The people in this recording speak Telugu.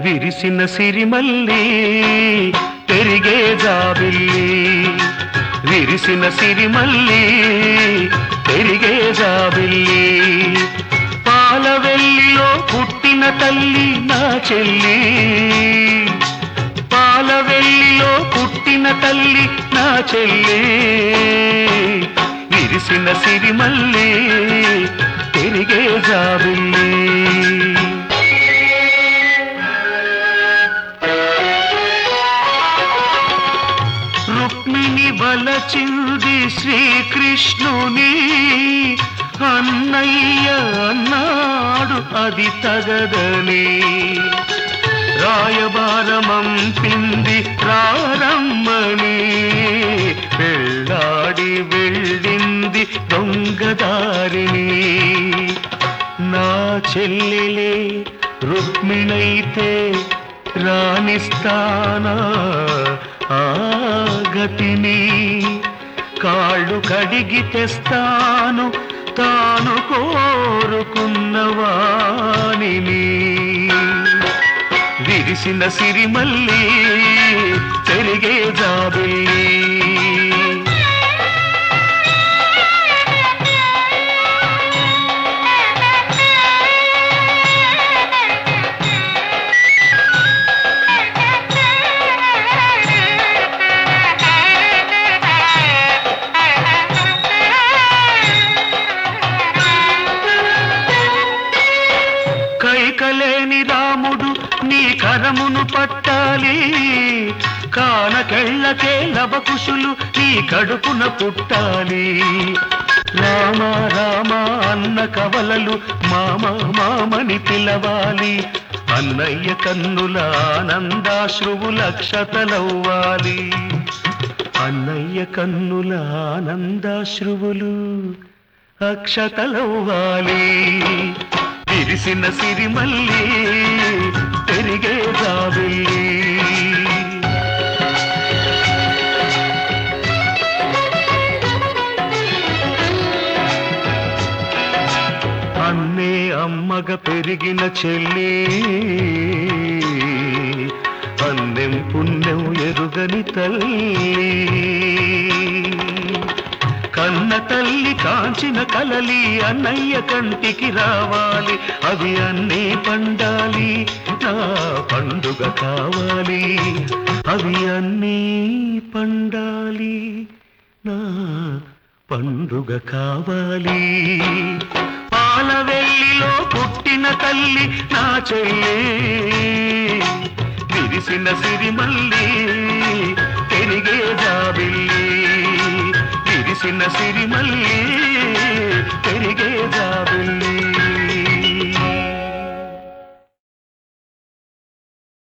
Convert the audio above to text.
విరిసిన సిరిమల్లి పెరిగే జాబిల్లి విరిసిన సిరిమల్లి పెరిగే జాబిల్లి పాలవెల్లిలో పుట్టిన తల్లి నా చెల్లి పాలవెల్లిలో పుట్టిన తల్లి నా చెల్లి విరిసిన సిరిమల్లి పెరిగే జాబిల్లి రుక్మిణి బలచింది శ్రీకృష్ణుని అన్నయ్య అన్నాడు అది తగదని రాయబారమంపింది రారమ్మని వెళ్ళాడి వెళ్ళింది దొంగదారిని నా చెల్లెలే రుక్మిణైతే రాణిస్తానా ఆ గతిని కాళ్ళు కడిగి తెస్తాను తాను కోరుకున్న వాణిని విరిసిన సిరిమల్లి పెరిగే జాబిల్లి కైకలేని రాముడు నీ కరమును పట్టాలి కానకెళ్ళకే లవకుశులు నీ కడుపున పుట్టాలి రామ రామ అన్న కవలలు మామ మామని పిలవాలి అన్నయ్య కన్నుల ఆనందాశ్రువుల క్షతలవ్వాలి అన్నయ్య కన్నుల ఆనందాశ్రువులు అక్షతలవ్వాలి విరిసిన సిరిమల్లి పెరిగే జాబిల్లి అన్నే అమ్మగ పెరిగిన చెల్లి అన్నెం పుణ్యం ఎరుగని తల్లి కన్న తల్లి కాంచిన కలలి అన్నయ్య కంటికి రావాలి అవి అన్నీ పండాలి నా పండుగ కావాలి అవి అన్నీ పండాలి నా పండుగ కావాలి పాలవెల్లిలో పుట్టిన తల్లి నా చెల్లి విరిసిన సిరిమల్లి పెరిగే జాబిల్లి విరిసిన సిరిమల్లి పెరిగే జాబిల్లి